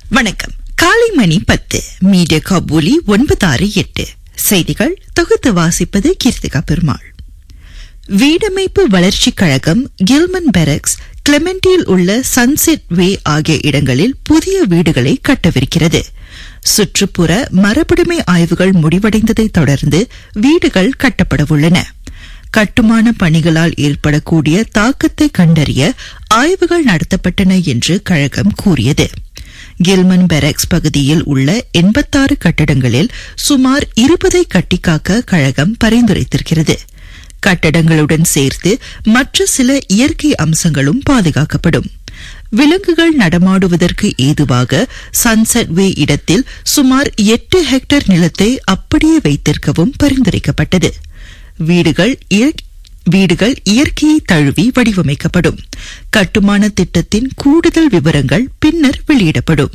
வணக்கம் காலை மணி பத்து மீடியா காபூலி ஒன்பதாறு எட்டு செய்திகள் தொகுத்து வாசிப்பது கீர்த்திகா பெருமாள் வீடமைப்பு வளர்ச்சிக் கழகம் கில்மன் பெரக்ஸ் கிளெமெண்டியில் உள்ள சன்செட் வே ஆகிய இடங்களில் புதிய வீடுகளை கட்டவிருக்கிறது சுற்றுப்புற மரபுடைமை ஆய்வுகள் முடிவடைந்ததைத் தொடர்ந்து வீடுகள் கட்டப்படவுள்ளன கட்டுமான பணிகளால் ஏற்படக்கூடிய தாக்கத்தை கண்டறிய ஆய்வுகள் நடத்தப்பட்டன என்று கழகம் கூறியது கில்மன் பெரக்ஸ் பகுதியில் உள்ள எண்பத்தாறு கட்டடங்களில் சுமார் இருபதை கட்டிக்காக்க கழகம் பரிந்துரைத்திருக்கிறது கட்டடங்களுடன் சேர்த்து மற்ற சில இயற்கை அம்சங்களும் பாதுகாக்கப்படும் விலங்குகள் நடமாடுவதற்கு ஏதுவாக சன்செட் வே இடத்தில் சுமார் எட்டு ஹெக்டேர் நிலத்தை அப்படியே வைத்திருக்கவும் பரிந்துரைக்கப்பட்டது வீடுகள் வீடுகள் இயற்கையை தழுவி வடிவமைக்கப்படும் கட்டுமான திட்டத்தின் கூடுதல் விவரங்கள் பின்னர் வெளியிடப்படும்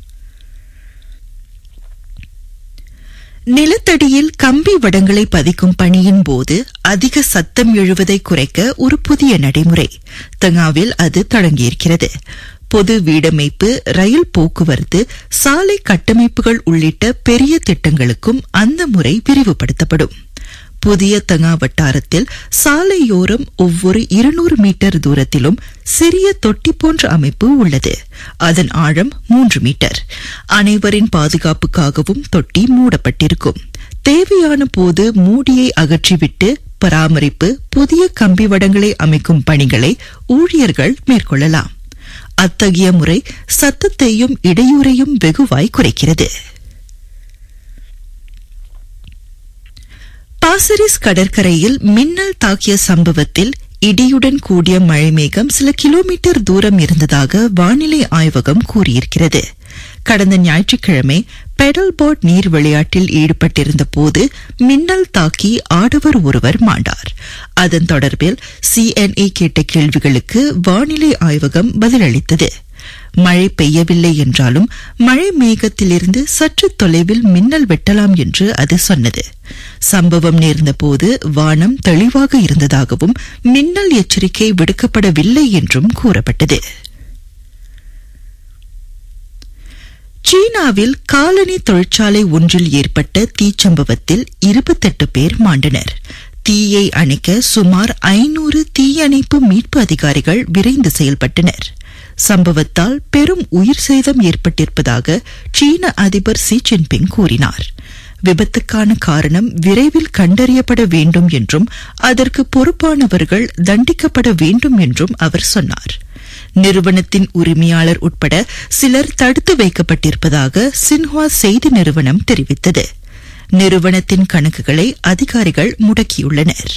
நிலத்தடியில் கம்பி வடங்களை பதிக்கும் பணியின் போது அதிக சத்தம் எழுவதை குறைக்க ஒரு புதிய நடைமுறை தங்காவில் அது தொடங்கியிருக்கிறது பொது வீடமைப்பு ரயில் போக்குவரத்து சாலை கட்டமைப்புகள் உள்ளிட்ட பெரிய திட்டங்களுக்கும் அந்த முறை விரிவுபடுத்தப்படும் புதிய தங்கா வட்டாரத்தில் சாலையோரம் ஒவ்வொரு இருநூறு மீட்டர் தூரத்திலும் சிறிய தொட்டி போன்ற அமைப்பு உள்ளது அதன் ஆழம் மூன்று மீட்டர் அனைவரின் பாதுகாப்புக்காகவும் தொட்டி மூடப்பட்டிருக்கும் தேவையான போது மூடியை அகற்றிவிட்டு பராமரிப்பு புதிய கம்பி வடங்களை அமைக்கும் பணிகளை ஊழியர்கள் மேற்கொள்ளலாம் அத்தகைய முறை சத்தத்தையும் இடையூறையும் வெகுவாய் குறைக்கிறது பாசரிஸ் கடற்கரையில் மின்னல் தாக்கிய சம்பவத்தில் இடியுடன் கூடிய மழைமேகம் சில கிலோமீட்டர் தூரம் இருந்ததாக வானிலை ஆய்வகம் கூறியிருக்கிறது கடந்த ஞாயிற்றுக்கிழமை பெடல் போர்ட் நீர் விளையாட்டில் ஈடுபட்டிருந்த போது மின்னல் தாக்கி ஆடவர் ஒருவர் மாண்டார் அதன் தொடர்பில் சிஎன்ஏ கேட்ட கேள்விகளுக்கு வானிலை ஆய்வகம் பதிலளித்தது மழை பெய்யவில்லை என்றாலும் மழை மேகத்திலிருந்து சற்று தொலைவில் மின்னல் வெட்டலாம் என்று அது சொன்னது சம்பவம் நேர்ந்தபோது வானம் தெளிவாக இருந்ததாகவும் மின்னல் எச்சரிக்கை விடுக்கப்படவில்லை என்றும் கூறப்பட்டது சீனாவில் காலனி தொழிற்சாலை ஒன்றில் ஏற்பட்ட தீச்சம்பவத்தில் இருபத்தெட்டு பேர் மாண்டனர் தீயை அணைக்க சுமார் ஐநூறு தீயணைப்பு மீட்பு அதிகாரிகள் விரைந்து செயல்பட்டனர் சம்பவத்தால் பெரும் உயிர் சேதம் ஏற்பட்டிருப்பதாக சீன அதிபர் சி ஜின்பிங் கூறினார் விபத்துக்கான காரணம் விரைவில் கண்டறியப்பட வேண்டும் என்றும் அதற்கு பொறுப்பானவர்கள் தண்டிக்கப்பட வேண்டும் என்றும் அவர் சொன்னார் நிறுவனத்தின் உரிமையாளர் உட்பட சிலர் தடுத்து வைக்கப்பட்டிருப்பதாக சின்ஹுவா செய்தி நிறுவனம் தெரிவித்தது நிறுவனத்தின் கணக்குகளை அதிகாரிகள் முடக்கியுள்ளனர்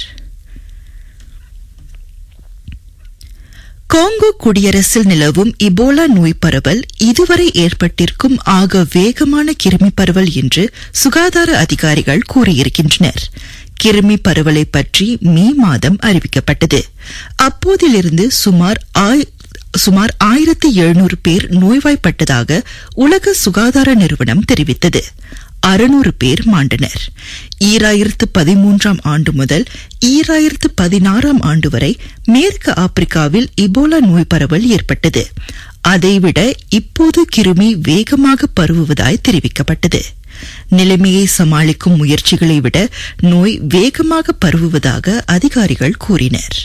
காங்கோ குடியரசில் நிலவும் இபோலா நோய் பரவல் இதுவரை ஏற்பட்டிருக்கும் ஆக வேகமான கிருமி பரவல் என்று சுகாதார அதிகாரிகள் கூறியிருக்கின்றனர் கிருமி பரவலை பற்றி மே மாதம் அறிவிக்கப்பட்டது அப்போதிலிருந்து சுமார் சுமார் ஆயிரத்தி எழுநூறு பேர் நோய்வாய்ப்பட்டதாக உலக சுகாதார நிறுவனம் தெரிவித்தது அறுநூறு பேர் மாண்டனர் ஈராயிரத்து பதிமூன்றாம் ஆண்டு முதல் ஈராயிரத்து பதினாறாம் ஆண்டு வரை மேற்கு ஆப்பிரிக்காவில் இபோலா நோய் பரவல் ஏற்பட்டது அதைவிட இப்போது கிருமி வேகமாக பரவுவதாய் தெரிவிக்கப்பட்டது நிலைமையை சமாளிக்கும் முயற்சிகளை விட நோய் வேகமாக பரவுவதாக அதிகாரிகள் கூறினர்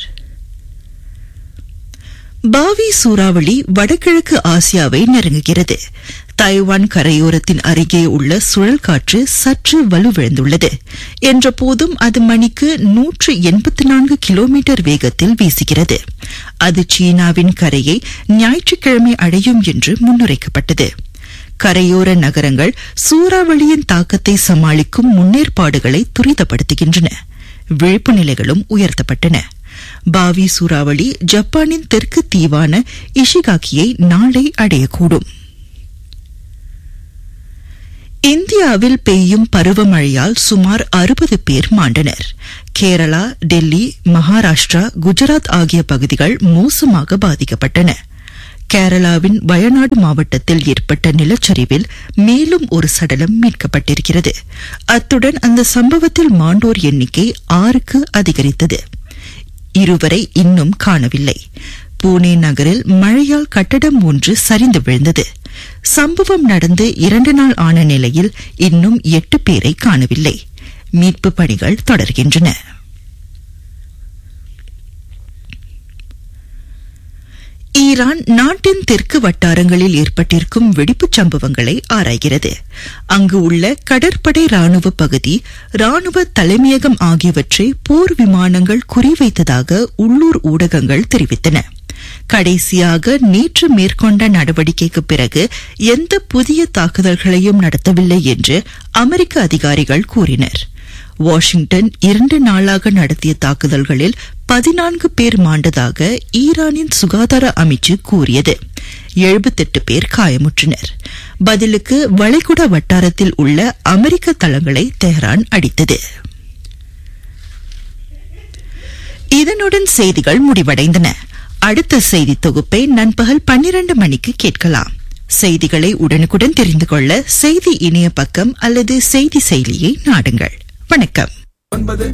பாவி சூறாவளி வடகிழக்கு ஆசியாவை நெருங்குகிறது தைவான் கரையோரத்தின் அருகே உள்ள சுழல் காற்று சற்று வலுவிழந்துள்ளது என்ற போதும் அது மணிக்கு நூற்று எண்பத்தி நான்கு கிலோமீட்டர் வேகத்தில் வீசுகிறது அது சீனாவின் கரையை ஞாயிற்றுக்கிழமை அடையும் என்று முன்னுரைக்கப்பட்டது கரையோர நகரங்கள் சூறாவளியின் தாக்கத்தை சமாளிக்கும் முன்னேற்பாடுகளை துரிதப்படுத்துகின்றன விழிப்பு நிலைகளும் உயர்த்தப்பட்டன பாவி சூறாவளி ஜப்பானின் தெற்கு தீவான இஷிகாக்கியை நாளை அடையக்கூடும் இந்தியாவில் பெய்யும் பருவமழையால் சுமார் அறுபது பேர் மாண்டனர் கேரளா டெல்லி மகாராஷ்டிரா குஜராத் ஆகிய பகுதிகள் மோசமாக பாதிக்கப்பட்டன கேரளாவின் வயநாடு மாவட்டத்தில் ஏற்பட்ட நிலச்சரிவில் மேலும் ஒரு சடலம் மீட்கப்பட்டிருக்கிறது அத்துடன் அந்த சம்பவத்தில் மாண்டோர் எண்ணிக்கை ஆறுக்கு அதிகரித்தது இருவரை இன்னும் காணவில்லை பூனே நகரில் மழையால் கட்டடம் ஒன்று சரிந்து விழுந்தது சம்பவம் நடந்து இரண்டு நாள் ஆன நிலையில் இன்னும் எட்டு பேரை காணவில்லை மீட்பு பணிகள் தொடர்கின்றன ஈரான் நாட்டின் தெற்கு வட்டாரங்களில் ஏற்பட்டிருக்கும் வெடிப்புச் சம்பவங்களை ஆராய்கிறது அங்கு உள்ள கடற்படை ராணுவ பகுதி ராணுவ தலைமையகம் ஆகியவற்றை போர் விமானங்கள் குறிவைத்ததாக உள்ளூர் ஊடகங்கள் தெரிவித்தன கடைசியாக நேற்று மேற்கொண்ட நடவடிக்கைக்கு பிறகு எந்த புதிய தாக்குதல்களையும் நடத்தவில்லை என்று அமெரிக்க அதிகாரிகள் கூறினர் வாஷிங்டன் இரண்டு நாளாக நடத்திய தாக்குதல்களில் பதினான்கு பேர் மாண்டதாக ஈரானின் சுகாதார அமைச்சு கூறியது எழுபத்தெட்டு பேர் காயமுற்றனர் பதிலுக்கு வளைகுடா வட்டாரத்தில் உள்ள அமெரிக்க தளங்களை தெஹ்ரான் அடித்தது இதனுடன் செய்திகள் முடிவடைந்தன அடுத்த செய்தி தொகுப்பை நண்பகல் பன்னிரண்டு மணிக்கு கேட்கலாம் செய்திகளை உடனுக்குடன் தெரிந்து கொள்ள செய்தி இணைய பக்கம் அல்லது செய்தி செயலியை நாடுங்கள் வணக்கம் ஒன்பது